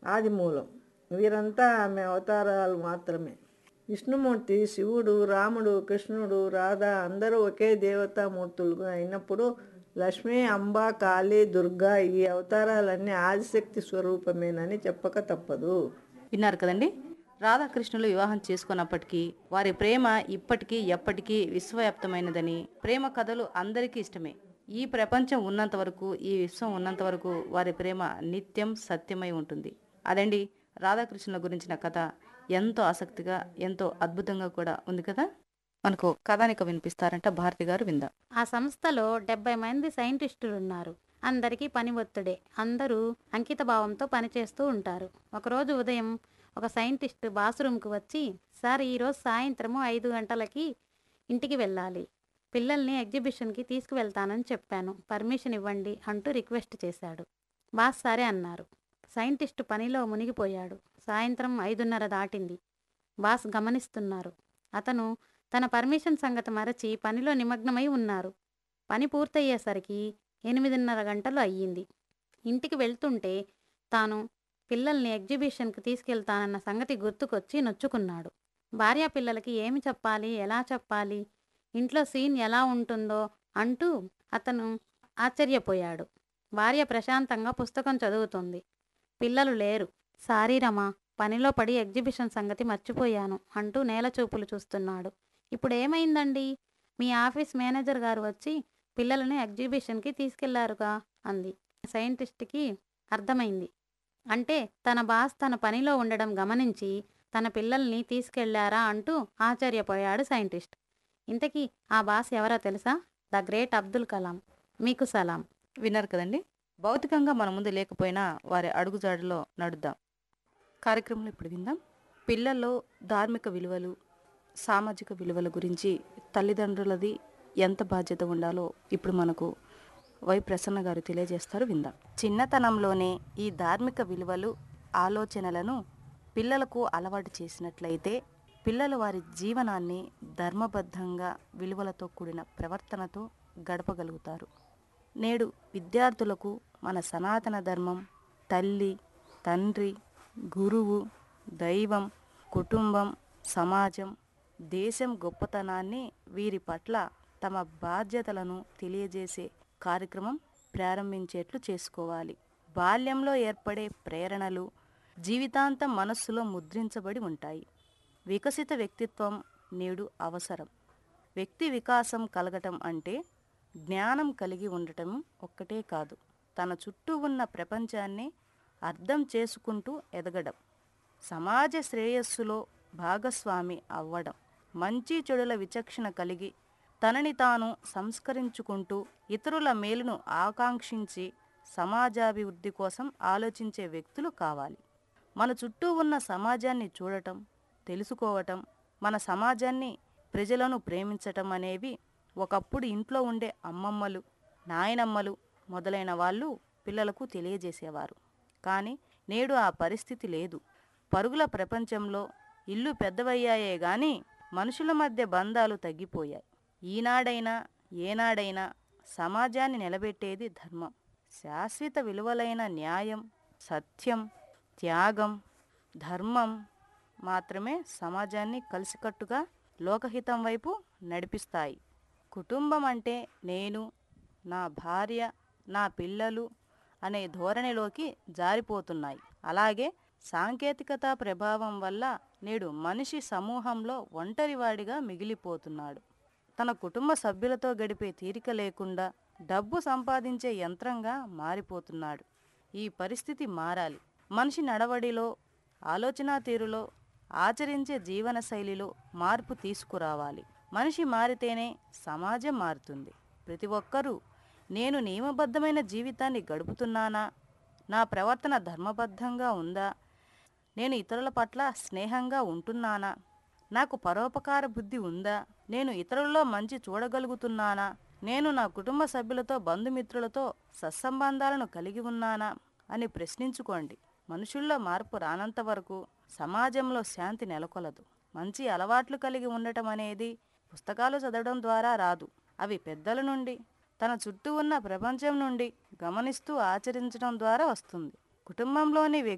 ఆదిమూలం వీరంతా ఆమె అవతారాలు మాత్రమే విష్ణుమూర్తి శివుడు రాముడు కృష్ణుడు రాధ అందరూ ఒకే దేవతామూర్తులుగా అయినప్పుడు లక్ష్మి అంబ కాళీ దుర్గా ఈ అవతారాలన్నీ ఆదిశక్తి స్వరూపమేనని చెప్పక తప్పదు విన్నారు కదండి రాధాకృష్ణులు వివాహం చేసుకున్నప్పటికీ వారి ప్రేమ ఇప్పటికీ ఎప్పటికీ విశ్వవ్యాప్తమైనదని ప్రేమ కథలు అందరికీ ఇష్టమే ఈ ప్రపంచం ఉన్నంత వరకు ఈ విశ్వం ఉన్నంత వరకు వారి ప్రేమ నిత్యం సత్యమై ఉంటుంది అదండి రాధాకృష్ణుల గురించిన కథ ఎంతో ఆసక్తిగా ఎంతో అద్భుతంగా కూడా ఉంది కదా మనకు కథానిక వినిపిస్తారంట భారతి గారు విందాం ఆ సంస్థలో డెబ్బై మంది సైంటిస్టులు ఉన్నారు అందరికీ పని ఒత్తిడే అందరూ అంకిత భావంతో పనిచేస్తూ ఉంటారు ఒకరోజు ఉదయం ఒక సైంటిస్ట్ బాత్రూమ్కి వచ్చి సార్ ఈరోజు సాయంత్రము ఐదు గంటలకి ఇంటికి వెళ్ళాలి పిల్లల్ని ఎగ్జిబిషన్కి తీసుకువెళ్తానని చెప్పాను పర్మిషన్ ఇవ్వండి అంటూ రిక్వెస్ట్ చేశాడు బాస్ సరే అన్నారు సైంటిస్ట్ పనిలో మునిగిపోయాడు సాయంత్రం ఐదున్నర దాటింది బాస్ గమనిస్తున్నారు అతను తన పర్మిషన్ సంగతి మరచి పనిలో నిమగ్నమై ఉన్నారు పని పూర్తయ్యేసరికి ఎనిమిదిన్నర గంటలు అయ్యింది ఇంటికి వెళ్తుంటే తాను పిల్లల్ని ఎగ్జిబిషన్కి తీసుకెళ్తానన్న సంగతి గుర్తుకొచ్చి నొచ్చుకున్నాడు భార్య పిల్లలకి ఏమి చెప్పాలి ఎలా చెప్పాలి ఇంట్లో సీన్ ఎలా ఉంటుందో అంటూ అతను ఆశ్చర్యపోయాడు భార్య ప్రశాంతంగా పుస్తకం చదువుతుంది పిల్లలు లేరు సారీ రమా పనిలో పడి ఎగ్జిబిషన్ సంగతి మర్చిపోయాను అంటూ నేల చూపులు చూస్తున్నాడు ఇప్పుడు ఏమైందండి మీ ఆఫీస్ మేనేజర్ గారు వచ్చి పిల్లలను ఎగ్జిబిషన్కి తీసుకెళ్లారుగా అంది సైంటిస్ట్కి అర్థమైంది అంటే తన బాస్ తన పనిలో ఉండడం గమనించి తన పిల్లల్ని తీసుకెళ్లారా అంటూ ఆశ్చర్యపోయాడు సైంటిస్ట్ ఇంతకీ ఆ బాస్ ఎవరో తెలుసా ద గ్రేట్ అబ్దుల్ కలాం మీకు సలాం విన్నారు కదండి భౌతికంగా మన ముందు లేకపోయినా వారి అడుగుజాడలో నడుద్దాం కార్యక్రమంలో ఇప్పుడు విందాం పిల్లల్లో ధార్మిక విలువలు సామాజిక విలువల గురించి తల్లిదండ్రులది ఎంత బాధ్యత ఉండాలో ఇప్పుడు మనకు వై ప్రసన్న గారు తెలియజేస్తారు విందాం చిన్నతనంలోనే ఈ ధార్మిక విలువలు ఆలోచనలను పిల్లలకు అలవాటు చేసినట్లయితే పిల్లలు వారి జీవనాన్ని ధర్మబద్ధంగా విలువలతో కూడిన ప్రవర్తనతో గడపగలుగుతారు నేడు విద్యార్థులకు మన సనాతన ధర్మం తల్లి తండ్రి గురువు దైవం కుటుంబం సమాజం దేశం గొప్పతనాన్ని వీరి పట్ల తమ బాధ్యతలను తెలియజేసే కార్యక్రమం ప్రారంభించేట్లు చేసుకోవాలి బాల్యంలో ఏర్పడే ప్రేరణలు జీవితాంతం మనస్సులో ముద్రించబడి ఉంటాయి వికసిత వ్యక్తిత్వం నేడు అవసరం వ్యక్తి వికాసం కలగటం అంటే జ్ఞానం కలిగి ఉండటం ఒక్కటే కాదు తన చుట్టూ ఉన్న ప్రపంచాన్ని అర్థం చేసుకుంటూ ఎదగడం సమాజ శ్రేయస్సులో భాగస్వామి అవ్వడం మంచి చెడుల విచక్షణ కలిగి తనని తాను సంస్కరించుకుంటూ ఇతరుల మేలును ఆకాంక్షించి సమాజాభివృద్ధి కోసం ఆలోచించే వ్యక్తులు కావాలి మన చుట్టూ ఉన్న సమాజాన్ని చూడటం తెలుసుకోవటం మన సమాజాన్ని ప్రజలను ప్రేమించటం అనేవి ఒకప్పుడు ఇంట్లో ఉండే అమ్మమ్మలు నాయనమ్మలు మొదలైన వాళ్ళు పిల్లలకు తెలియజేసేవారు కానీ నేడు ఆ పరిస్థితి లేదు పరుగుల ప్రపంచంలో ఇల్లు పెద్దవయ్యాయే గాని మనుషుల మధ్య బంధాలు తగ్గిపోయాయి ఈనాడైనా ఏనాడైనా సమాజాన్ని నిలబెట్టేది ధర్మం శాశ్వత విలువలైన న్యాయం సత్యం త్యాగం ధర్మం మాత్రమే సమాజాన్ని కలిసికట్టుగా లోకహితం వైపు నడిపిస్తాయి కుటుంబం అంటే నేను నా భార్య నా పిల్లలు అనే ధోరణిలోకి జారిపోతున్నాయి అలాగే సాంకేతికత ప్రభావం వల్ల నేడు మనిషి సమూహంలో ఒంటరివాడిగా మిగిలిపోతున్నాడు తన కుటుంబ సభ్యులతో గడిపే తీరిక లేకుండా డబ్బు సంపాదించే యంత్రంగా మారిపోతున్నాడు ఈ పరిస్థితి మారాలి మనిషి నడవడిలో ఆలోచనా తీరులో ఆచరించే జీవన శైలిలో మార్పు తీసుకురావాలి మనిషి మారితేనే సమాజం మారుతుంది ప్రతి ఒక్కరూ నేను నియమబద్ధమైన జీవితాన్ని గడుపుతున్నానా నా ప్రవర్తన ధర్మబద్ధంగా ఉందా నేను ఇతరుల పట్ల స్నేహంగా ఉంటున్నానా నాకు పరోపకార బుద్ధి ఉందా నేను ఇతరుల్లో మంచి చూడగలుగుతున్నానా నేను నా కుటుంబ సభ్యులతో బంధుమిత్రులతో సత్సంబంధాలను కలిగి ఉన్నానా అని ప్రశ్నించుకోండి మనుషుల్లో మార్పు రానంత వరకు సమాజంలో శాంతి నెలకొలదు మంచి అలవాట్లు కలిగి ఉండటం అనేది పుస్తకాలు చదవడం ద్వారా రాదు అవి పెద్దల నుండి తన చుట్టూ ఉన్న ప్రపంచం నుండి గమనిస్తూ ఆచరించడం ద్వారా వస్తుంది కుటుంబంలోని వ్యక్తి